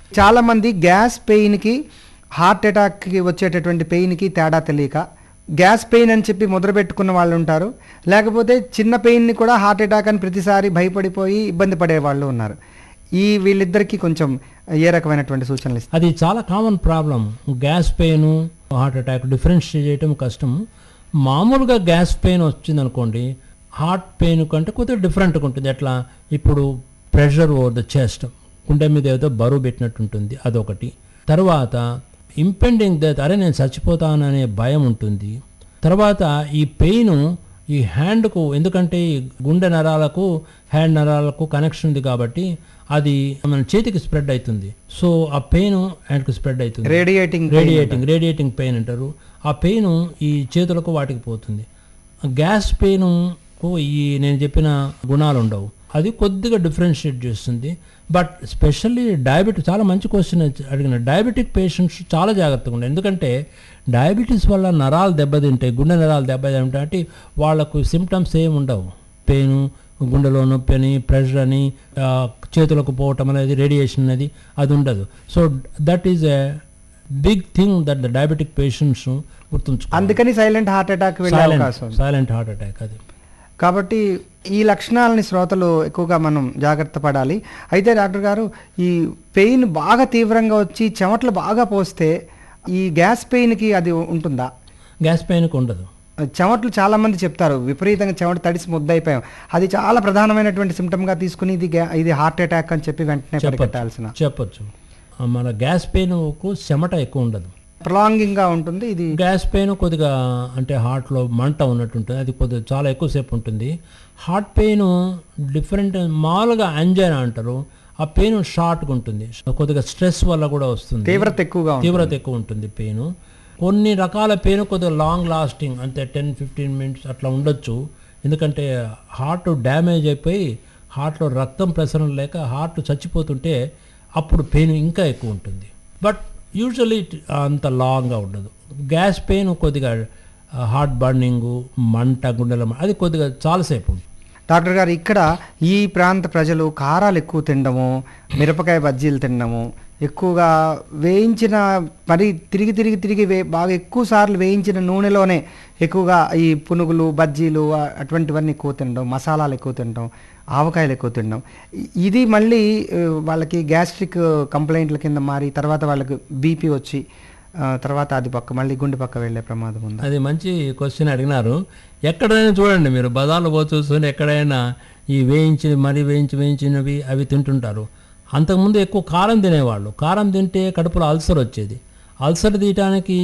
చాలామంది gas పెయిన్కి heart అటాక్కి వచ్చేటటువంటి పెయిన్కి తేడా తెలియక గ్యాస్ పెయిన్ అని చెప్పి ముద్ర పెట్టుకున్న వాళ్ళు ఉంటారు లేకపోతే చిన్న పెయిన్ని కూడా హార్ట్ అటాక్ అని ప్రతిసారి భయపడిపోయి ఇబ్బంది పడే వాళ్ళు ఉన్నారు ఈ వీళ్ళిద్దరికీ కొంచెం ఏ రకమైనటువంటి సూచనలు ఇస్తారు అది చాలా common problem gas pain heart attack differentiate చేయడం కష్టం మామూలుగా గ్యాస్ పెయిన్ వచ్చింది అనుకోండి హార్ట్ పెయిన్ కంటే కొద్దిగా డిఫరెంట్గా ఉంటుంది ఎట్లా ఇప్పుడు ప్రెషర్ ఓవర్ ద చెస్ట్ గుండె మీద ఏదో బరువు పెట్టినట్టు ఉంటుంది అదొకటి తర్వాత ఇంపెండింగ్ డెత్ అరే నేను చచ్చిపోతాననే భయం ఉంటుంది తర్వాత ఈ పెయిన్ ఈ హ్యాండ్కు ఎందుకంటే ఈ గుండె నరాలకు హ్యాండ్ నరాలకు కనెక్షన్ ఉంది కాబట్టి అది మన చేతికి స్ప్రెడ్ అవుతుంది సో ఆ పెయిన్ హ్యాండ్కి స్ప్రెడ్ అవుతుంది రేడియేటింగ్ రేడియేటింగ్ రేడియేటింగ్ పెయిన్ అంటారు ఆ పెయిన్ ఈ చేతులకు వాటికి పోతుంది గ్యాస్ పెయిన్కు ఈ నేను చెప్పిన గుణాలు ఉండవు అది కొద్దిగా డిఫరెన్షియేట్ చేస్తుంది బట్ స్పెషల్లీ డయాబెటిక్ చాలా మంచి క్వశ్చన్ అడిగిన డయాబెటిక్ పేషెంట్స్ చాలా జాగ్రత్తగా ఉండాలి ఎందుకంటే డయాబెటీస్ వల్ల నరాలు దెబ్బతింటాయి గుండె నరాలు దెబ్బతింటే వాళ్ళకు సిమ్టమ్స్ ఏమి ఉండవు పెయిన్ గుండెలో నొప్పి అని ప్రెషర్ అని ఆ, చేతులకు పోవటం అనేది రేడియేషన్ అనేది అది ఉండదు so that is a big thing that the diabetic patients గుర్తుంచుకోవాలి అందుకని సైలెంట్ హార్ట్ అటాక్ వెళ్ళే అవకాశం ఉంది. సైలెంట్ హార్ట్ అటాక్ అది కాబట్టి ఈ లక్షణాలని శ్రోతలు ఎక్కువగా మనం జాగ్రత్త పడాలి అయితే డాక్టర్ గారు ఈ పెయిన్ బాగా తీవ్రంగా వచ్చి చెమటలు బాగా పోస్తే ఈ గ్యాస్ పెయిన్కి అది ఉంటుందా గ్యాస్ పెయిన్కి ఉండదు చెమటలు చాలా మంది చెప్తారు విపరీతంగా చెమట తడిసి ముద్దయిపోయాం అది చాలా ప్రధానమైనటువంటి సిమ్టమ్గా తీసుకుని ఇది గ్యా- ఇది హార్ట్ అటాక్ అని చెప్పి వెంటనే పరిగెట్టాల్సిన చెప్పొచ్చు ఆ, మన గ్యాస్ పెయిన్కు చెమట ఎక్కువ ఉండదు ప్రొలాంగింగ్గా ఉంటుంది ఇది గ్యాస్ పెయిన్ కొద్దిగా అంటే హార్ట్లో మంట ఉన్నట్టు ఉంటుంది అది కొద్దిగా చాలా ఎక్కువసేపు ఉంటుంది హార్ట్ పెయిన్ డిఫరెంట్ మామూలుగా అంజైనా అంటారు ఆ పెయిన్ షార్ట్గా ఉంటుంది కొద్దిగా స్ట్రెస్ వల్ల కూడా వస్తుంది తీవ్రత ఎక్కువగా ఉంటుంది తీవ్రత ఎక్కువ ఉంటుంది పెయిన్ కొన్ని రకాల పెయిన్ కొద్దిగా లాంగ్ లాస్టింగ్ అంటే టెన్ ఫిఫ్టీన్ మినిట్స్ అట్లా ఉండొచ్చు ఎందుకంటే హార్ట్ డ్యామేజ్ అయిపోయి హార్ట్లో రక్తం ప్రసరణ లేక హార్ట్ చచ్చిపోతుంటే అప్పుడు పెయిన్ ఇంకా ఎక్కువ ఉంటుంది బట్ యూజువలీ అంత లాంగ్గా ఉండదు గ్యాస్ పెయిన్ కొద్దిగా హార్ట్ బర్నింగ్ మంట గుండెల మంట, అది కొద్దిగా చాలాసేపు ఉంటుంది డాక్టర్ గారు ఇక్కడ ఈ ప్రాంత ప్రజలు కారాలు ఎక్కువ తినడము మిరపకాయ బజ్జీలు తినడము ఎక్కువగా వేయించిన మరి తిరిగి తిరిగి తిరిగి వే బాగా ఎక్కువ సార్లు వేయించిన నూనెలోనే ఎక్కువగా ఈ పునుగులు బజ్జీలు ఆ- అటువంటివన్నీ ఎక్కువ తినడం మసాలాలు ఎక్కువ తినడం ఆవకాయలు ఎక్కువ తినడం ఇ- ఇది మళ్ళీ ఆ, వాళ్ళకి గ్యాస్ట్రిక్ కంప్లైంట్ల కింద మారి తర్వాత వాళ్ళకి బీపీ వచ్చి ఆ, తర్వాత అది పక్క మళ్ళీ గుండె పక్క వెళ్ళే ప్రమాదం ఉంది అది మంచి క్వశ్చన్ అడిగినారు ఎక్కడైనా చూడండి మీరు బజార్లో పో చూసుకొని ఎక్కడైనా ఈ వేయించి మరీ వేయించి వేయించినవి అవి తింటుంటారు అంతకుముందు ఎక్కువ కారం తినేవాళ్ళు కారం తింటే కడుపులో అల్సర్ వచ్చేది అల్సర్ తీయటానికి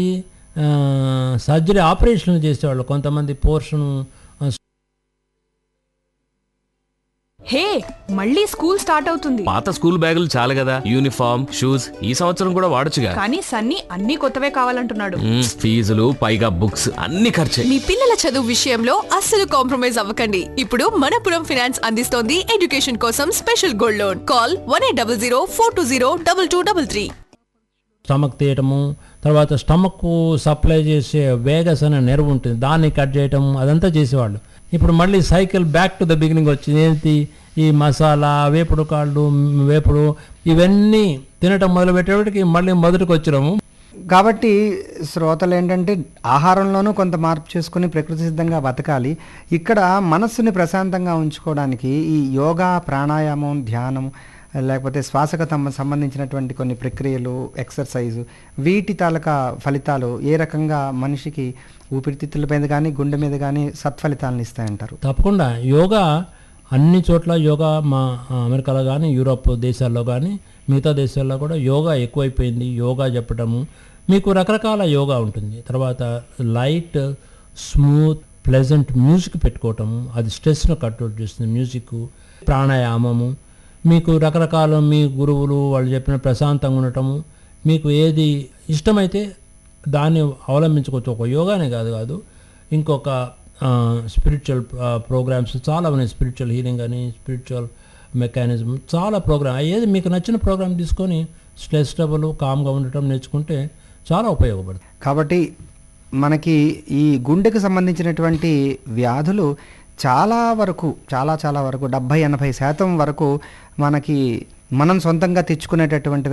సర్జరీ ఆపరేషన్లు చేసేవాళ్ళు కొంతమంది పోర్షన్ హే మళ్ళీ స్కూల్ స్టార్ట్ అవుతుంది పాత స్కూల్ బ్యాగులు చాలు కదా యూనిఫామ్ షూస్ ఈ సంవత్సరం కూడా వాడొచ్చుగా కానీ సన్నీ అన్ని కొత్తవే కావాలంటున్నాడు మ్మ్, ఫీజులు పైగా బుక్స్ అన్ని ఖర్చే మీ పిల్లల చదువు విషయంలో అస్సలు కాంప్రమైజ్ అవ్వకండి ఇప్పుడు మనపురం ఫినాన్స్ అందిస్తోంది ఎడ్యుకేషన్ కోసం special gold loan call one eight double zero four two zero double two double three stomach తీయటము తర్వాత స్టమక్ సప్లై చేసే వేగస్ అనే నెర్వ్ ఉంటుంది దాన్ని కట్ చేయటం అదంతా చేసేవాళ్ళు ఇప్పుడు మళ్ళీ cycle back to the beginning వచ్చింది ఏంటి ఈ మసాలా వేపుడు కాళ్ళు మ్, వేపుడు ఇవన్నీ తినటం మొదలు పెట్టేవాడికి మళ్ళీ మొదటికి వచ్చినాము కాబట్టి శ్రోతలు ఏంటంటే ఆహారంలోనూ కొంత మార్పు చేసుకుని ప్రకృతి సిద్ధంగా బతకాలి ఇక్కడ మనస్సుని ప్రశాంతంగా ఉంచుకోవడానికి ఈ యోగా ప్రాణాయామం ధ్యానం లేకపోతే శ్వాసకు తమ సంబంధించినటువంటి కొన్ని ప్రక్రియలు ఎక్సర్సైజు వీటి తాలూకా ఫలితాలు ఏ రకంగా మనిషికి ఊపిరితిత్తుల మీద కానీ గుండె మీద కానీ సత్ఫలితాలను ఇస్తాయంటారు తప్పకుండా యోగా అన్ని చోట్ల యోగా మా అమెరికాలో కానీ యూరోప్ దేశాల్లో కానీ మిగతా దేశాల్లో కూడా యోగా ఎక్కువైపోయింది యోగా చెప్పటము మీకు రకరకాల యోగా ఉంటుంది తర్వాత లైట్ స్మూత్ ప్లెజెంట్ మ్యూజిక్ పెట్టుకోవటము అది స్ట్రెస్ను కంట్రోల్ చేస్తుంది మ్యూజిక్ ప్రాణాయామము మీకు రకరకాల మీ గురువులు వాళ్ళు చెప్పిన ప్రశాంతంగా ఉండటము మీకు ఏది ఇష్టమైతే దాన్ని అవలంబించుకోవచ్చు ఒక యోగానే కాదు కాదు ఇంకొక స్పిరిచువల్ ప్రోగ్రామ్స్ చాలా ఉన్నాయి స్పిరిచువల్ హీలింగ్ అని స్పిరిచువల్ మెకానిజం చాలా ప్రోగ్రామ్ ఏది మీకు నచ్చిన ప్రోగ్రామ్ తీసుకొని స్ట్రెస్ డబుల్ కామ్గా ఉండటం నేర్చుకుంటే చాలా ఉపయోగపడుతుంది కాబట్టి మనకి ఈ గుండెకు సంబంధించినటువంటి వ్యాధులు చాలా వరకు చాలా చాలా వరకు డెబ్భై ఎనభై శాతం వరకు మనకి మనం సొంతంగా తెచ్చుకునేటటువంటివి